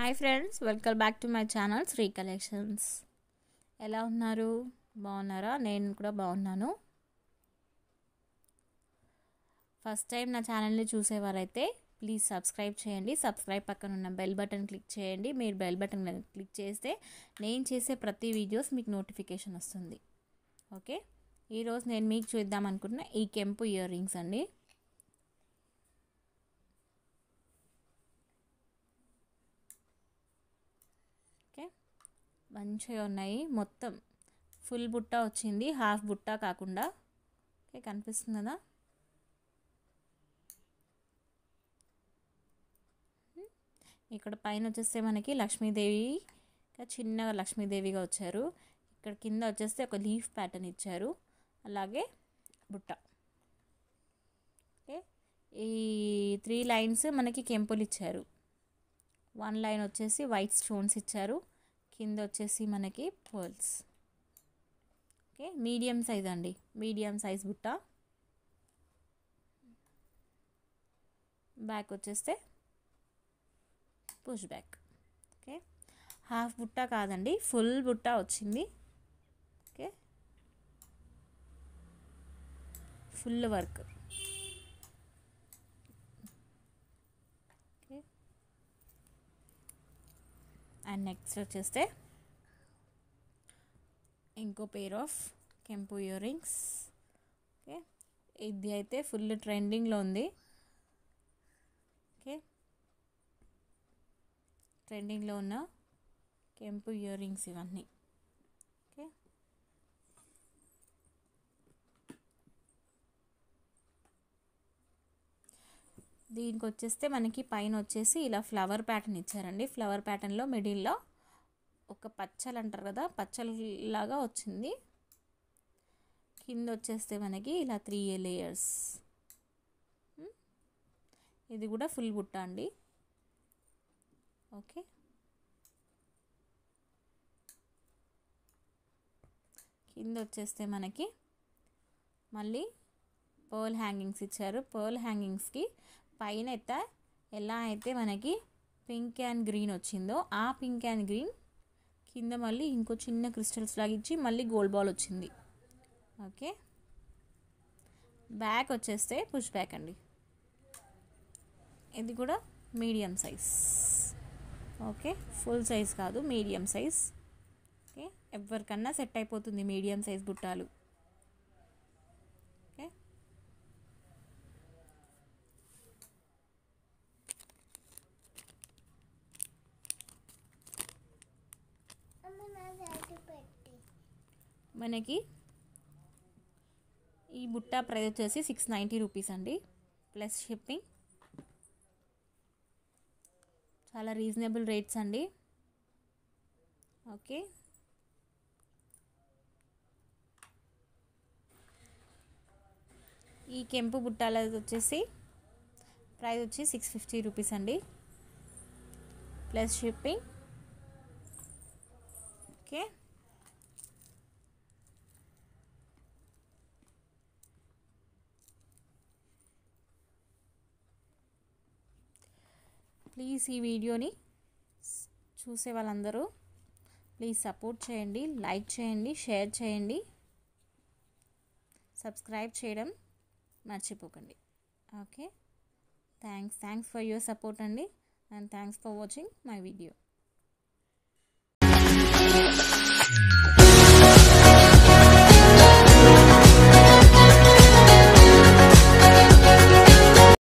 hi friends welcome back to my channel Sri collections ఎలా ఉన్నారు బాగున్నారా నేను కూడా బాగున్నాను ఫస్ట్ టైం నా ఛానల్ని చూసేవారైతే ప్లీజ్ సబ్స్క్రైబ్ చేయండి సబ్స్క్రైబ్ పక్కన ఉన్న బెల్ బటన్ క్లిక్ చేయండి మీరు బెల్ బటన్ క్లిక్ చేస్తే నేను చేసే ప్రతి వీడియోస్ మీకు నోటిఫికేషన్ వస్తుంది ఓకే ఈరోజు నేను మీకు చూద్దాం అనుకుంటున్న ఈ కెంపు ఇయర్ రింగ్స్ అండి ఓకే మంచిగా ఉన్నాయి మొత్తం ఫుల్ బుట్ట వచ్చింది హాఫ్ బుట్ట కాకుండా ఓకే కనిపిస్తుంది కదా ఇక్కడ పైన వచ్చేస్తే మనకి లక్ష్మీదేవి చిన్నగా లక్ష్మీదేవిగా వచ్చారు ఇక్కడ కింద వచ్చేస్తే ఒక లీఫ్ ప్యాటర్న్ ఇచ్చారు అలాగే బుట్ట ఓకే ఈ త్రీ లైన్స్ మనకి కెంపులు ఇచ్చారు వన్ లైన్ వచ్చేసి వైట్ స్టోన్స్ ఇచ్చారు కింద వచ్చేసి మనకి పర్ల్స్ ఓకే మీడియం సైజ్ అండి మీడియం సైజ్ బుట్ట బ్యాక్ వచ్చేస్తే పుష్ బ్యాక్ ఓకే హాఫ్ బుట్ట కాదండి ఫుల్ బుట్ట వచ్చింది okay full work okay and next వచ్చేస్తే ఇంకో పేర్ ఆఫ్ కెంపు ఇయర్ రింగ్స్ ఓకే ఇది అయితే ఫుల్ ట్రెండింగ్లో ఉంది ఓకే ట్రెండింగ్లో ఉన్న కెంపు ఇయర్ రింగ్స్ ఇవన్నీ ఓకే దీనికి వచ్చేస్తే మనకి పైన వచ్చేసి ఇలా ఫ్లవర్ ప్యాటర్న్ ఇచ్చారండి ఫ్లవర్ ప్యాటర్న్లో మిడిల్లో ఒక పచ్చలు అంటారు కదా పచ్చలాగా వచ్చింది కింద వచ్చేస్తే మనకి ఇలా త్రీ లేయర్స్ ఇది కూడా ఫుల్ బుట్ట అండి ఓకే కింద వచ్చేస్తే మనకి మళ్ళీ పర్ల్ హ్యాంగింగ్స్ ఇచ్చారు పర్ల్ హ్యాంగింగ్స్కి పైన అయితే ఎలా అయితే మనకి పింక్ అండ్ గ్రీన్ వచ్చిందో ఆ పింక్ అండ్ గ్రీన్ కింద మళ్ళీ ఇంకో చిన్న క్రిస్టల్స్ లాగా ఇచ్చి మళ్ళీ గోల్డ్ బాల్ వచ్చింది ఓకే బ్యాక్ వచ్చేస్తే పుష్ బ్యాక్ అండి ఇది కూడా medium size okay full size కాదు మీడియం సైజ్ ఓకే ఎవరికన్నా సెట్ అయిపోతుంది మీడియం సైజ్ బుట్టాలు ఓకే మనకి ఈ బుట్ట ప్రైస్ వచ్చేసి సిక్స్ నైంటీ రూపీస్ అండి ప్లస్ షిప్పింగ్ చాలా రీజనబుల్ రేట్స్ అండి ఓకే ఈ కెంపు బుట్టాల వచ్చేసి ప్రైస్ వచ్చి సిక్స్ ఫిఫ్టీ రూపీస్ అండి ప్లస్ షిప్పింగ్ ఓకే ప్లీజ్ ఈ వీడియోని చూసే వాళ్ళందరూ ప్లీజ్ సపోర్ట్ చేయండి లైక్ చేయండి షేర్ చేయండి సబ్స్క్రైబ్ చేయడం మర్చిపోకండి okay thanks thanks for your support అండి and thanks for watching my video